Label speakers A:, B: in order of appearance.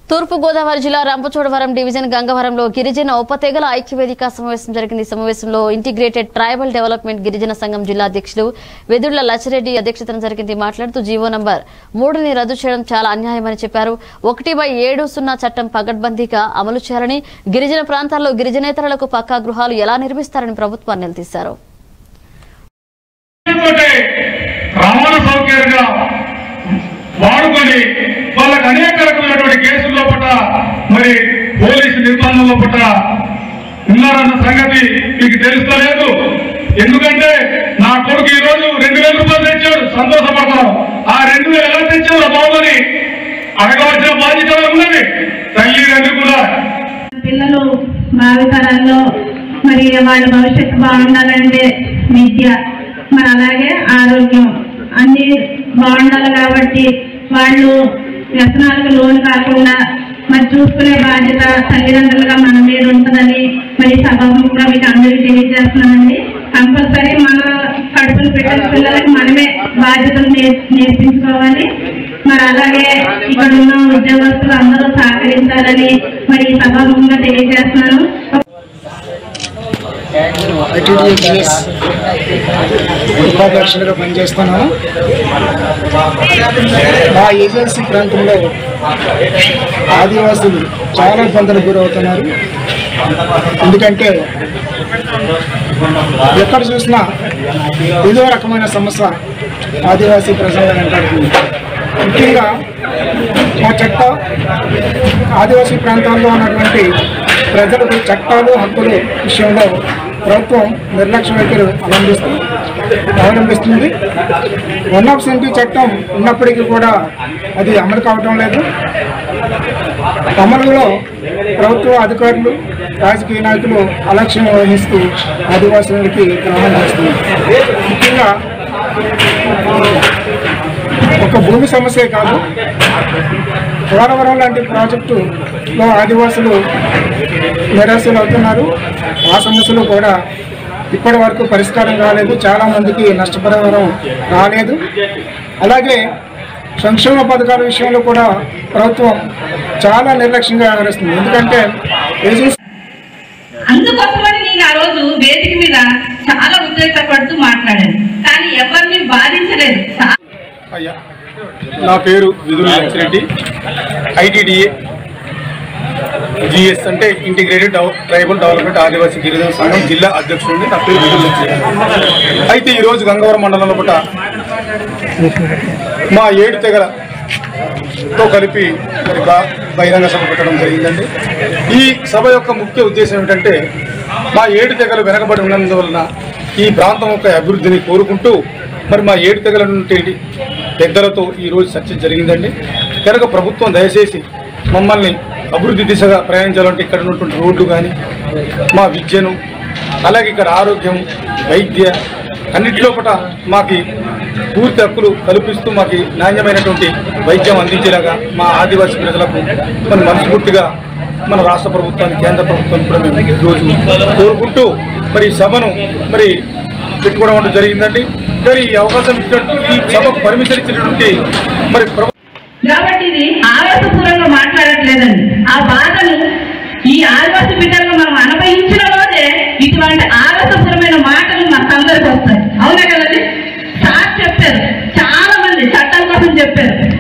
A: తూర్పు గోదావరి జిల్లా రంపచోడవరం డివిజన్ గంగవరంలో గిరిజన ఉపతెగల ఐక్యవేదిక సమావేశం జరిగింది ఈ సమావేశంలో ఇంటిగ్రేటెడ్ ట్రైబల్ డెవలప్మెంట్ గిరిజన సంఘం జిల్లా అధ్యక్షులు వెదుళ్ల లచ్చిరెడ్డి అధ్యక్షతన జరిగింది మాట్లాడుతూ జీవో నంబర్ మూడుని రద్దు చేయడం చాలా అన్యాయమని చెప్పారు ఒకటి బై ఏడు సున్నా చట్టం పగడ్బందీగా అమలు చేయాలని గిరిజన ప్రాంతాల్లో గిరిజనేతరులకు పక్కా గృహాలు ఎలా నిర్మిస్తారని ప్రభుత్వాన్ని నిలదీశారు
B: తోటే రవాణా సౌకర్యంగా వాడుకొని వాళ్ళకి అనేక రకమైనటువంటి కేసుల్లో పట్ల మరి పోలీసు నిర్బంధంలో పట్ల ఉన్నారన్న సంగతి మీకు తెలుస్తలేదు ఎందుకంటే నా కొడుకు ఈ రోజు రెండు వేల రూపాయలు తెచ్చాడు సంతోషపడతాం ఆ రెండు వేలు ఎలా తెచ్చావు బాబుని అడగవలసిన బాధ్యత ఉన్నది తల్లిదండ్రులు కూడా
C: పిల్లలు భావితరాల్లో మరి వాళ్ళ భవిష్యత్తు బాగుండాలంటే విద్య మరి అలాగే ఆరోగ్యం అన్ని బాగుండాలి కాబట్టి వాళ్ళు వ్యసనాలకు లోను కాకుండా మరి చూసుకునే బాధ్యత తల్లిదండ్రులుగా మన మీద ఉంటుందని మరి సభాముఖంగా మీకు అందరికీ తెలియజేస్తున్నానండి కంపల్సరీ మన కడుపులు పెట్టిన పిల్లలకి మనమే బాధ్యతలు నేర్- నేర్పించుకోవాలి మరి అలాగే ఇక్కడ ఉన్న ఉద్యోగస్తులు అందరూ సహకరించాలని మరి ఈ సభాముఖంగా తెలియజేస్తున్నాను
D: ఐటీడీఎస్ ఉపాధ్యక్షులుగా పనిచేస్తున్నాను మా ఏజెన్సీ ప్రాంతంలో ఆదివాసులు చాలా ఇబ్బందులకు గురవుతున్నారు ఎందుకంటే ఎక్కడ చూసినా ఏదో రకమైన సమస్య ఆదివాసీ ప్రజలు వెంటాడుతుంది ముఖ్యంగా మా చట్ట ఆదివాసీ ప్రాంతాల్లో ఉన్నటువంటి ప్రజలకు చట్టాలు హక్కులు విషయంలో ప్రభుత్వం నిర్లక్ష్య వైఖరి అవలంబిస్తుంది అవలంబిస్తుంది వన్ ఆఫ్ సెంటీ చట్టం ఉన్నప్పటికీ కూడా అది అమలు కావటం లేదు అమలులో ప్రభుత్వ అధికారులు రాజకీయ నాయకులు అలక్ష్యం వహిస్తూ ఆదివాసులకి ద్రోహం చేస్తున్నారు ముఖ్యంగా ఒక భూమి సమస్యే కాదు పోలవరం లాంటి ప్రాజెక్టులో ఆదివాసులు నిరాశలు అవుతున్నారు ఆ సమస్యలు కూడా ఇప్పటి వరకు పరిష్కారం కాలేదు చాలా మందికి నష్టపరిహారం రాలేదు అలాగే సంక్షేమ పథకాల విషయంలో కూడా ప్రభుత్వం చాలా నిర్లక్ష్యంగా వ్యవహరిస్తుంది ఎందుకంటే ఏజెన్సీ
C: అందుకోసమని నేను ఆ రోజు వేదిక మీద చాలా ఉద్రేకపడుతూ మాట్లాడాను కానీ ఎవరిని బాధించలేదు
E: అయ్యా నా పేరు విధుల లక్ష్మిరెడ్డి ఐటీడీఏ జిఎస్ అంటే ఇంటిగ్రేటెడ్ డెవ- ట్రైబల్ డెవలప్మెంట్ ఆదివాసీ గిరిజన సంఘం జిల్లా అధ్యక్షుడిని నా పేరు విధుల లక్ష్మిరెడ్డి అయితే ఈరోజు గంగవరం మండలంలో పుట్ట మా ఏడు తెగలతో కలిపి మరి బా- బహిరంగ సభ పెట్టడం జరిగిందండి ఈ సభ యొక్క ముఖ్య ఉద్దేశం ఏమిటంటే మా ఏడు తెగలు వెనకబడి ఉన్నందువలన ఈ ప్రాంతం యొక్క అభివృద్ధిని కోరుకుంటూ మరి మా ఏడు తెగల నుండి పెద్దలతో ఈరోజు చర్చ జరిగిందండి కనుక ప్రభుత్వం దయచేసి మమ్మల్ని అభివృద్ధి దిశగా ప్రయాణించాలంటే ఇక్కడ ఉన్నటువంటి రోడ్లు కానీ మా విద్యను అలాగే ఇక్కడ ఆరోగ్యం వైద్య అన్నిటిలో పట మాకి పూర్తి హక్కులు కల్పిస్తూ మాకు నాణ్యమైనటువంటి వైద్యం అందించేలాగా మా ఆదివాసీ ప్రజలకు మన మనస్ఫూర్తిగా మన రాష్ట్ర ప్రభుత్వాన్ని కేంద్ర ప్రభుత్వాన్ని కూడా మేము ఈరోజు కోరుకుంటూ మరి ఈ సభను మరి పెట్టుకోవడం అంటూ జరిగిందండి మరి ఈ అవకాశం ఇచ్చినటువంటి ఈ సభకు పర్మిషన్ ఇచ్చినటువంటి మరి ప్రభు
C: కాబట్టి ఇది ఆవేశపూర్వంగా మాట్లాడట్లేదండి ఆ బాధను ఈ ఆదివాసి బిడ్డలను మనం అనుభవించిన రోజే ఇటువంటి ఆవేశపూరమైన మాటలు మాకు అందరికి వస్తాయి అవునా కదండి సార్ చెప్పారు చాలా మంది చట్టాల కోసం చెప్పారు